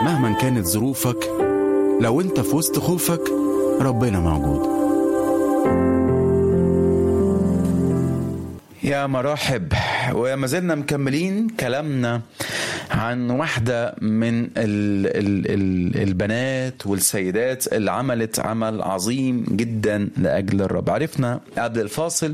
مهما كانت ظروفك لو انت في وسط خوفك ربنا موجود يا مراحب وما زلنا مكملين كلامنا عن واحدة من ال ال ال البنات والسيدات اللي عملت عمل عظيم جدا لأجل الرب عرفنا قبل الفاصل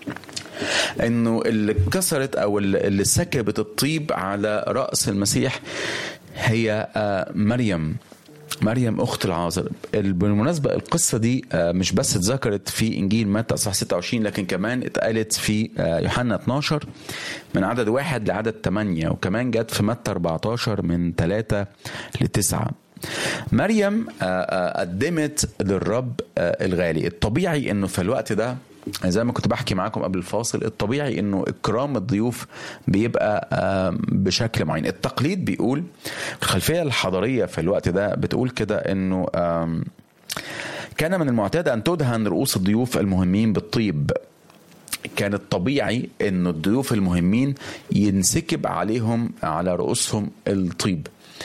انه اللي كسرت او اللي سكبت الطيب على رأس المسيح هي مريم مريم اخت العازر بالمناسبه القصه دي مش بس اتذكرت في انجيل متى اصحاح 26 لكن كمان اتقالت في يوحنا 12 من عدد واحد لعدد 8 وكمان جت في متى 14 من 3 ل 9 مريم قدمت للرب الغالي الطبيعي انه في الوقت ده زي ما كنت بحكي معاكم قبل الفاصل الطبيعي انه اكرام الضيوف بيبقى بشكل معين التقليد بيقول الخلفيه الحضاريه في الوقت ده بتقول كده انه كان من المعتاد ان تدهن رؤوس الضيوف المهمين بالطيب كان الطبيعي انه الضيوف المهمين ينسكب عليهم على رؤوسهم الطيب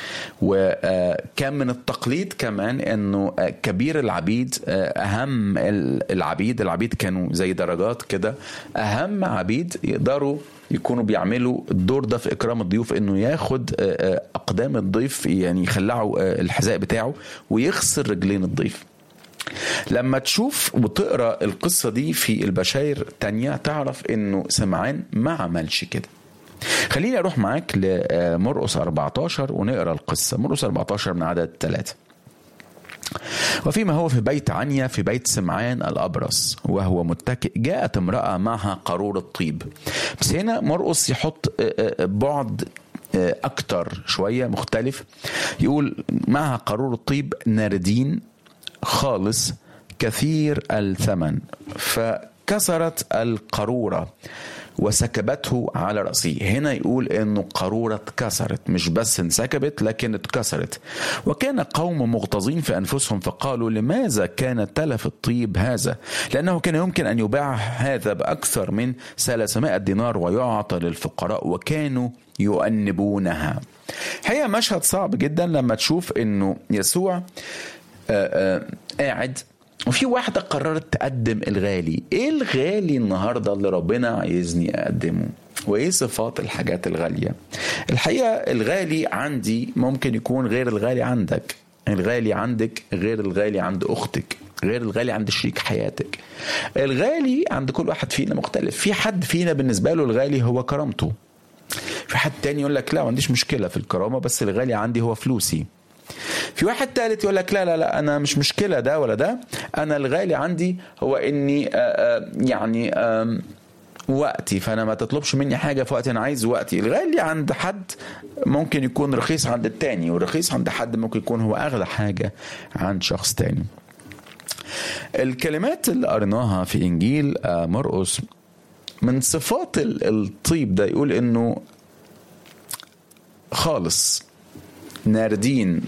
وكان من التقليد كمان انه كبير العبيد اهم العبيد العبيد كانوا زي درجات كده اهم عبيد يقدروا يكونوا بيعملوا الدور ده في اكرام الضيوف انه ياخد اقدام الضيف يعني يخلعوا الحذاء بتاعه ويغسل رجلين الضيف لما تشوف وتقرا القصه دي في البشاير تانية تعرف انه سمعان ما عملش كده خليني اروح معاك لمرقس 14 ونقرا القصه مرقس 14 من عدد ثلاثة وفيما هو في بيت عنيا في بيت سمعان الأبرص وهو متكئ جاءت امرأة معها قارورة طيب بس هنا مرقس يحط بعد أكتر شوية مختلف يقول معها قارورة طيب ناردين خالص كثير الثمن فكسرت القارورة وسكبته على رأسه هنا يقول انه قارورة اتكسرت مش بس انسكبت لكن اتكسرت وكان قوم مغتاظين في انفسهم فقالوا لماذا كان تلف الطيب هذا لانه كان يمكن ان يباع هذا باكثر من 300 دينار ويعطى للفقراء وكانوا يؤنبونها هي مشهد صعب جدا لما تشوف انه يسوع آآ آآ قاعد وفي واحدة قررت تقدم الغالي ايه الغالي النهاردة اللي ربنا عايزني اقدمه وايه صفات الحاجات الغالية الحقيقة الغالي عندي ممكن يكون غير الغالي عندك الغالي عندك غير الغالي عند اختك غير الغالي عند شريك حياتك الغالي عند كل واحد فينا مختلف في حد فينا بالنسبة له الغالي هو كرامته في حد تاني يقول لك لا ما عنديش مشكلة في الكرامة بس الغالي عندي هو فلوسي في واحد تالت يقول لك لا لا لا انا مش مشكله ده ولا ده انا الغالي عندي هو اني آآ يعني آآ وقتي فانا ما تطلبش مني حاجه في وقت انا عايز وقتي الغالي عند حد ممكن يكون رخيص عند التاني والرخيص عند حد ممكن يكون هو اغلى حاجه عند شخص تاني الكلمات اللي قريناها في انجيل مرقس من صفات الطيب ده يقول انه خالص ناردين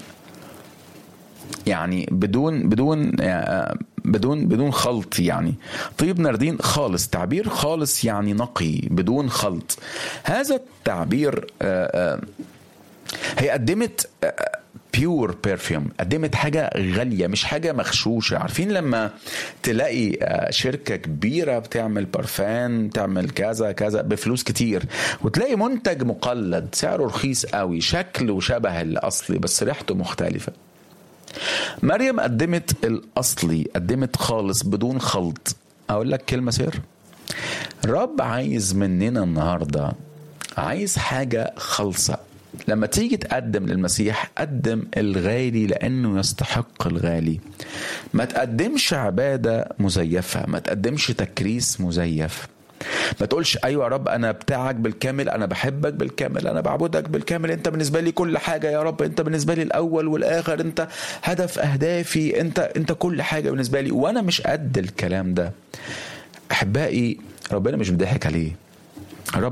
يعني بدون بدون بدون بدون خلط يعني طيب ناردين خالص تعبير خالص يعني نقي بدون خلط هذا التعبير هي قدمت بيور بيرفيوم قدمت حاجة غالية مش حاجة مغشوشة عارفين لما تلاقي شركة كبيرة بتعمل برفان تعمل كذا كذا بفلوس كتير وتلاقي منتج مقلد سعره رخيص قوي شكله شبه الأصلي بس ريحته مختلفة مريم قدمت الأصلي قدمت خالص بدون خلط أقول لك كلمة سر رب عايز مننا النهاردة عايز حاجة خالصة لما تيجي تقدم للمسيح قدم الغالي لانه يستحق الغالي ما تقدمش عباده مزيفه ما تقدمش تكريس مزيف ما تقولش ايوه يا رب انا بتاعك بالكامل انا بحبك بالكامل انا بعبدك بالكامل انت بالنسبه لي كل حاجه يا رب انت بالنسبه لي الاول والاخر انت هدف اهدافي انت انت كل حاجه بالنسبه لي وانا مش قد الكلام ده احبائي ربنا مش بيضحك عليه